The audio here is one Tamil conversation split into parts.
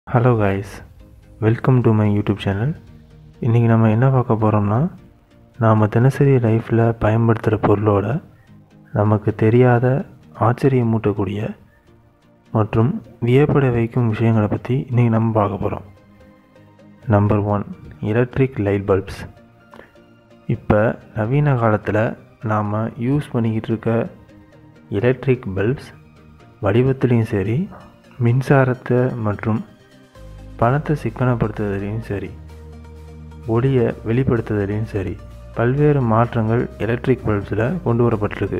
hello guys welcome to my YouTube channel இன்றைக்கி நம்ம என்ன பார்க்க போகிறோம்னா நாம் தினசரி லைஃப்பில் பயன்படுத்துகிற பொருளோட நமக்கு தெரியாத ஆச்சரியமூட்டக்கூடிய மற்றும் வியப்பட வைக்கும் விஷயங்களை பற்றி இன்றைக்கி நம்ம பார்க்க போகிறோம் number one electric light bulbs இப்போ நவீன காலத்தில் நாம் யூஸ் பண்ணிக்கிட்டு இருக்க எலக்ட்ரிக் பல்ப்ஸ் வடிவத்துலேயும் சரி மின்சாரத்தை மற்றும் பணத்தை சிக்கனப்படுத்துவதிலையும் சரி ஒளியை வெளிப்படுத்துவதிலையும் சரி பல்வேறு மாற்றங்கள் எலக்ட்ரிக் பல்ப்ஸில் கொண்டு வரப்பட்டிருக்கு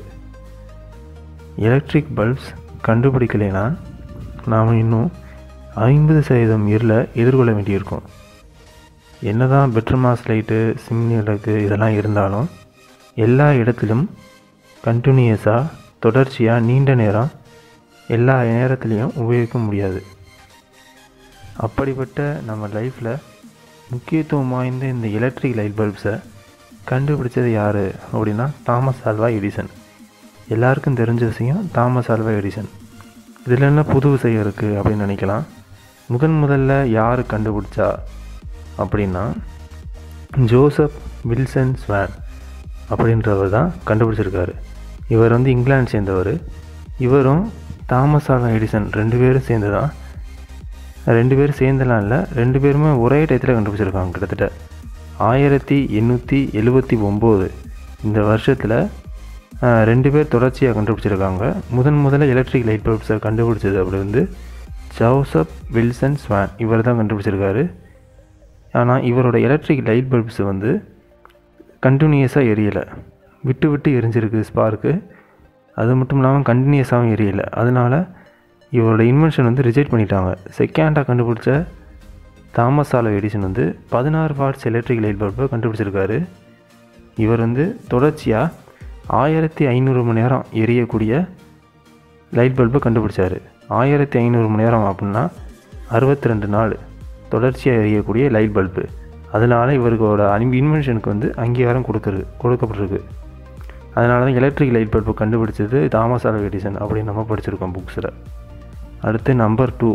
எலக்ட்ரிக் பல்ப்ஸ் கண்டுபிடிக்கலைன்னா நாம் இன்னும் ஐம்பது சதவீதம் இருளை எதிர்கொள்ள வேண்டியிருக்கும் என்னதான் பெட்ரமாஸ் லைட்டு சிம்னி விளக்கு இதெல்லாம் இருந்தாலும் எல்லா இடத்திலும் கண்டினியூஸாக தொடர்ச்சியாக நீண்ட நேரம் எல்லா நேரத்துலேயும் உபயோகிக்க முடியாது அப்படிப்பட்ட நம்ம லைஃப்பில் முக்கியத்துவம் வாய்ந்த இந்த எலக்ட்ரிக் லைட் பல்ப்ஸை கண்டுபிடிச்சது யார் அப்படின்னா தாமஸ் ஆல்வா எடிசன் எல்லாருக்கும் தெரிஞ்ச விஷயம் தாமஸ் ஆல்வா எடிசன் இதில் என்ன புது விஷயம் இருக்குது அப்படின்னு நினைக்கலாம் முதன் முதல்ல யார் கண்டுபிடிச்சா அப்படின்னா ஜோசப் வில்சன் ஸ்வான் அப்படின்றவர் தான் கண்டுபிடிச்சிருக்காரு இவர் வந்து இங்கிலாந்து சேர்ந்தவர் இவரும் தாமஸ் ஆல்வா எடிசன் ரெண்டு பேரும் சேர்ந்து தான் ரெண்டு பேரும் சேர்ந்தலாம் இல்லை ரெண்டு பேருமே ஒரே டயத்தில் கண்டுபிடிச்சிருக்காங்க கிட்டத்தட்ட ஆயிரத்தி எண்ணூற்றி எழுபத்தி ஒம்பது இந்த வருஷத்தில் ரெண்டு பேர் தொடர்ச்சியாக கண்டுபிடிச்சிருக்காங்க முதன் முதல்ல எலக்ட்ரிக் லைட் பல்ப்ஸை கண்டுபிடிச்சது அப்படி வந்து ஜோசப் வில்சன் ஸ்வான் இவர் தான் கண்டுபிடிச்சிருக்காரு ஆனால் இவரோட எலக்ட்ரிக் லைட் பல்ப்ஸ் வந்து கண்டினியூஸாக எரியலை விட்டு விட்டு எரிஞ்சிருக்கு ஸ்பார்க்கு அது மட்டும் இல்லாமல் கண்டினியூஸாகவும் எரியலை அதனால் இவரோட இன்வென்ஷன் வந்து ரிஜெக்ட் பண்ணிட்டாங்க செகண்டாக கண்டுபிடிச்ச தாமஸ் ஆலோ எடிசன் வந்து பதினாறு வாட்ஸ் எலக்ட்ரிக் லைட் பல்பை கண்டுபிடிச்சிருக்காரு இவர் வந்து தொடர்ச்சியாக ஆயிரத்தி ஐநூறு மணி நேரம் எரியக்கூடிய லைட் பல்பை கண்டுபிடிச்சார் ஆயிரத்தி ஐநூறு மணி நேரம் அப்படின்னா அறுபத்தி ரெண்டு நாள் தொடர்ச்சியாக எரியக்கூடிய லைட் பல்பு அதனால் இவருக்கோட இன்வென்ஷனுக்கு வந்து அங்கீகாரம் கொடுக்குறது கொடுக்கப்பட்டிருக்கு அதனால தான் எலக்ட்ரிக் லைட் பல்பு கண்டுபிடிச்சது தாமஸ் ஆல்வா எடிசன் அப்படின்னு நம்ம படிச்சிருக்கோம் புக்ஸில் அடுத்து number two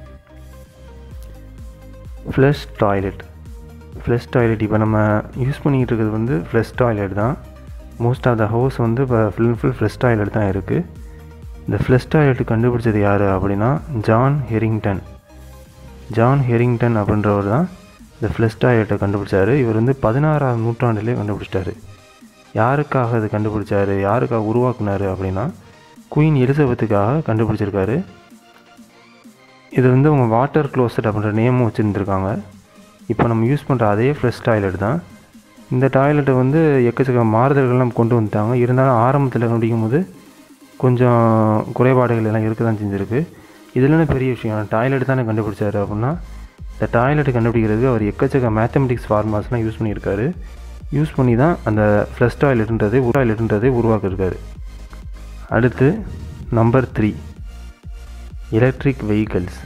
flush toilet flush toilet இப்போ நம்ம யூஸ் பண்ணிக்கிட்டு இருக்கிறது வந்து ஃப்ளஷ் டாய்லெட் தான் மோஸ்ட் ஆஃப் த ஹவுஸ் வந்து இப்போ ஃபுல் ஃபுல் ஃப்ளஷ் டாய்லெட் தான் இருக்குது இந்த ஃப்ளஷ் டாய்லெட் கண்டுபிடிச்சது யார் அப்படின்னா ஜான் ஹெரிங்டன் ஜான் ஹெரிங்டன் அப்படின்றவர் தான் இந்த ஃப்ளஷ் டாய்லெட்டை கண்டுபிடிச்சாரு இவர் வந்து பதினாறாம் நூற்றாண்டிலே கண்டுபிடிச்சிட்டாரு யாருக்காக இது கண்டுபிடிச்சாரு யாருக்காக உருவாக்குனாரு அப்படின்னா குயின் எலிசபெத்துக்காக கண்டுபிடிச்சிருக்காரு இது வந்து அவங்க வாட்டர் க்ளோசட் அப்படின்ற நேமும் வச்சுருந்துருக்காங்க இப்போ நம்ம யூஸ் பண்ணுற அதே ஃப்ரெஷ் டாய்லெட் தான் இந்த டாய்லெட்டை வந்து எக்கச்சக்க மாறுதல்கள்லாம் கொண்டு வந்துட்டாங்க இருந்தாலும் ஆரம்பத்தில் கண்டுபிடிக்கும் போது கொஞ்சம் குறைபாடுகள் எல்லாம் இருக்க தான் செஞ்சுருக்கு இதில் பெரிய விஷயம் டாய்லெட் தானே கண்டுபிடிச்சாரு அப்படின்னா இந்த டாய்லெட்டை கண்டுபிடிக்கிறதுக்கு அவர் எக்கச்சக்க மேத்தமெட்டிக்ஸ் ஃபார்மாஸ்லாம் யூஸ் பண்ணியிருக்காரு யூஸ் பண்ணி தான் அந்த ஃப்ளஷ் டாய்லெட்டுன்றதே டாய்லெட்டுன்றதே உருவாக்கியிருக்காரு அடுத்து number three electric vehicles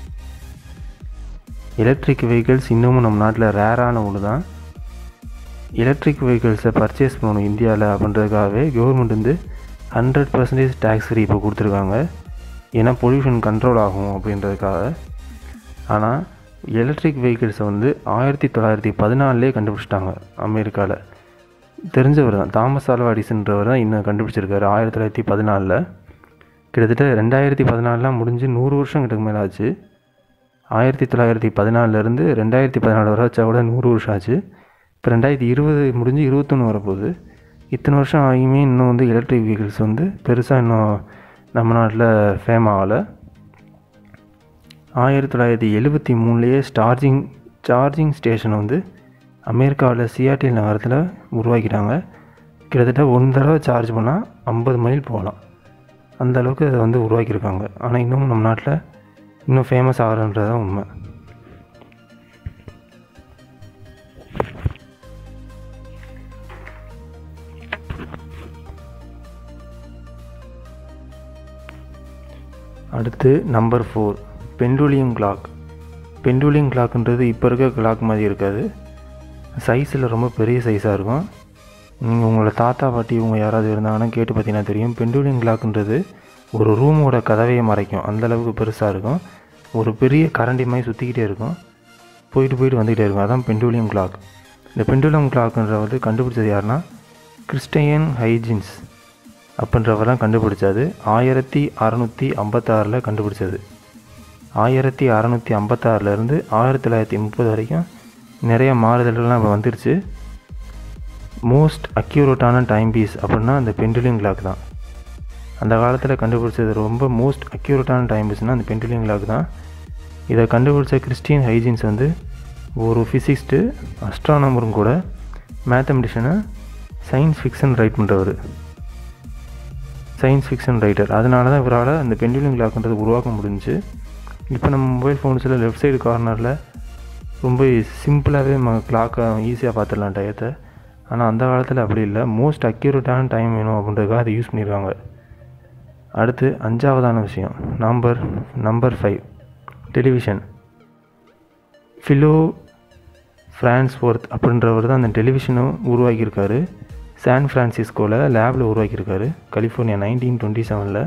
electric vehicles இன்னமும் நம்ம நாட்டில் ரேரான ஒன்று தான் எலக்ட்ரிக் வெஹிக்கல்ஸை பர்ச்சேஸ் பண்ணணும் இந்தியாவில் அப்படின்றதுக்காகவே கவர்மெண்ட் வந்து ஹண்ட்ரட் பர்சன்டேஜ் டேக்ஸ் ஃப்ரீ இப்போ கொடுத்துருக்காங்க ஏன்னா பொல்யூஷன் கண்ட்ரோல் ஆகும் அப்படின்றதுக்காக ஆனால் எலக்ட்ரிக் வெஹிக்கிள்ஸை வந்து ஆயிரத்தி தொள்ளாயிரத்தி பதினாலே கண்டுபிடிச்சிட்டாங்க அமெரிக்காவில் தெரிஞ்சவர் தான் தாமஸ் ஆல்வா அடிசன்றவர் தான் இன்னும் கண்டுபிடிச்சிருக்காரு ஆயிரத்தி தொள்ளாயிரத்தி பதினாலில் கிட்டத்தட்ட ரெண்டாயிரத்தி பதினாலாம் முடிஞ்சு நூறு வருஷம் கிட்ட மேலே ஆச்சு ஆயிரத்தி தொள்ளாயிரத்தி பதினாலிருந்து ரெண்டாயிரத்தி பதினாலு வரை வச்சா கூட நூறு வருஷம் ஆச்சு இப்போ ரெண்டாயிரத்தி இருபது முடிஞ்சு இருபத்தொன்று வரப்போகுது இத்தனை வருஷம் ஆகியுமே இன்னும் வந்து எலக்ட்ரிக் வெஹிக்கிள்ஸ் வந்து பெருசாக இன்னும் நம்ம நாட்டில் ஃபேம் ஆகலை ஆயிரத்தி தொள்ளாயிரத்தி எழுபத்தி மூணுலேயே சார்ஜிங் சார்ஜிங் ஸ்டேஷனை வந்து அமெரிக்காவில் சியாட்டில் நகரத்தில் உருவாக்கிட்டாங்க கிட்டத்தட்ட ஒன் தடவை சார்ஜ் பண்ணால் ஐம்பது மைல் போகலாம் அந்த அளவுக்கு அதை வந்து உருவாக்கியிருக்காங்க ஆனால் இன்னும் நம்ம நாட்டில் இன்னும் ஃபேமஸ் ஆகிறன்றது தான் உண்மை அடுத்து number four pendulum clock pendulum கிளாக்ன்றது இப்போ இருக்க கிளாக் மாதிரி இருக்காது சைஸில் ரொம்ப பெரிய சைஸாக இருக்கும் நீங்கள் உங்களோட தாத்தா பாட்டி இவங்க யாராவது இருந்தாங்கன்னா கேட்டு பார்த்தீங்கன்னா தெரியும் பெண்டுலியம் கிளாக்ன்றது ஒரு ரூமோட கதவையை மறைக்கும் அந்த அளவுக்கு பெருசாக இருக்கும் ஒரு பெரிய கரண்டி மாதிரி சுற்றிக்கிட்டே இருக்கும் போயிட்டு போயிட்டு வந்துக்கிட்டே இருக்கும் அதான் பெண்டுலியம் கிளாக் இந்த பெண்டுலியம் கிளாக்ன்ற வந்து கண்டுபிடிச்சது யாருன்னா கிறிஸ்டையன் ஹைஜின்ஸ் அப்படின்றவர் தான் கண்டுபிடிச்சது ஆயிரத்தி அறநூற்றி ஐம்பத்தாறில் கண்டுபிடிச்சது ஆயிரத்தி அறநூற்றி ஐம்பத்தாறுலேருந்து ஆயிரத்தி தொள்ளாயிரத்தி முப்பது வரைக்கும் நிறைய மாறுதல்கள்லாம் இப்போ வந்துருச்சு மோஸ்ட் அக்யூரேட்டான டைம் பீஸ் அப்படின்னா அந்த பெண்டுலியம் கிளாக் தான் அந்த காலத்தில் கண்டுபிடிச்சது ரொம்ப மோஸ்ட் அக்யூரேட்டான டைம் பீஸ்னால் அந்த பெண்டுலியம் கிளாக் தான் இதை கண்டுபிடிச்ச கிறிஸ்டியன் ஹைஜின்ஸ் வந்து ஒரு ஃபிசிக்ஸ்ட்டு அஸ்ட்ரானமரும் கூட மேத்தமெட்டிஷனை சயின்ஸ் ஃபிக்ஷன் ரைட் பண்ணுறவர் சயின்ஸ் ஃபிக்ஷன் ரைட்டர் அதனால தான் இவரால் அந்த பெண்டுலியம் கிளாக்ன்றது உருவாக்க முடிஞ்சுச்சு இப்போ நம்ம மொபைல் ஃபோன்ஸில் லெஃப்ட் சைடு கார்னரில் ரொம்ப சிம்பிளாகவே நம்ம கிளாக்கை ஈஸியாக பார்த்துடலாம் டயத்தை ஆனால் அந்த காலத்தில் அப்படி இல்லை மோஸ்ட் அக்யூரேட்டான டைம் வேணும் அப்படின்றதுக்காக அதை யூஸ் பண்ணியிருக்காங்க அடுத்து அஞ்சாவதான விஷயம் number number five television Philo Farnsworth அப்படின்றவர் தான் அந்த டெலிவிஷனும் உருவாக்கியிருக்காரு சான் ஃப்ரான்சிஸ்கோவில் லேபில் உருவாக்கியிருக்காரு கலிஃபோர்னியா நைன்டீன் டுவெண்ட்டி செவனில்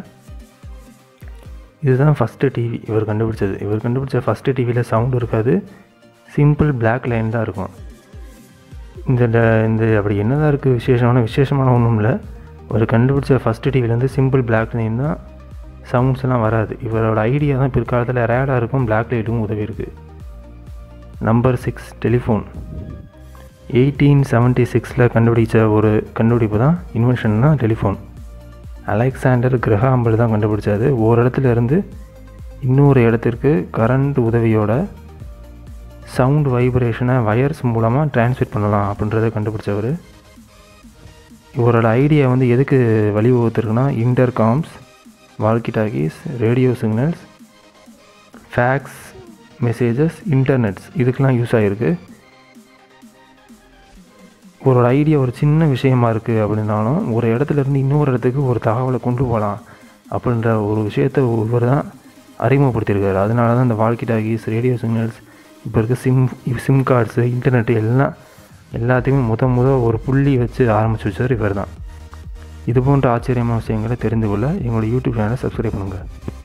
இதுதான் ஃபஸ்ட்டு டிவி இவர் கண்டுபிடிச்சது இவர் கண்டுபிடிச்ச ஃபஸ்ட்டு டிவியில் சவுண்ட் இருக்காது சிம்பிள் பிளாக் லைன் தான் இருக்கும் இந்த ட- இந்த அப்படி என்னதான் இருக்குது விசேஷமான விசேஷமான ஒன்றும் இல்லை ஒரு கண்டுபிடிச்ச ஃபஸ்ட்டு டிவிலேருந்து சிம்பிள் பிளாக் லைன் தான் சவுண்ட்ஸ் எல்லாம் வராது இவரோட ஐடியா தான் பிற்காலத்தில் ரேடாக இருக்கும் பிளாக் லைட்டும் உதவி இருக்குது number six telephone eighteen seventy சிக்ஸில் கண்டுபிடிச்ச ஒரு கண்டுபிடிப்பு தான் இன்வென்ஷன் தான் டெலிஃபோன் அலெக்சாண்டர் கிரஹாம்பல் தான் கண்டுபிடிச்சாது ஒரு இடத்துல இருந்து இன்னொரு இடத்திற்கு கரண்ட் உதவியோட சவுண்ட் வைப்ரேஷனை வயர்ஸ் மூலமாக டிரான்ஸ்மிட் பண்ணலாம் அப்படின்றத கண்டுபிடிச்சவர் இவரோட ஐடியா வந்து எதுக்கு வழிவகுத்துருக்குன்னா intercoms walkie talkies radio signals fax messages internets இதுக்கெலாம் யூஸ் ஆகிருக்கு ஒரு ஐடியா ஒரு சின்ன விஷயமா இருக்குது அப்படின்னாலும் ஒரு இடத்துல இருந்து இன்னொரு இடத்துக்கு ஒரு தகவலை கொண்டு போகலாம் அப்படின்ற ஒரு விஷயத்தை இவர் தான் அறிமுகப்படுத்தியிருக்காரு அதனால தான் இந்த வால்கி டாக்கீஸ் ரேடியோ சிக்னல்ஸ் இப்போ இருக்க சிம் சிம் கார்ட்ஸு இன்டர்நெட்டு எல்லாம் எல்லாத்தையுமே முத முத ஒரு புள்ளி வச்சு ஆரம்பிச்சு வச்சவர் இவர் தான் இது போன்ற ஆச்சரியமான விஷயங்களை தெரிந்து கொள்ள எங்களோட யூடியூப் சேனலை சப்ஸ்கிரைப் பண்ணுங்கள்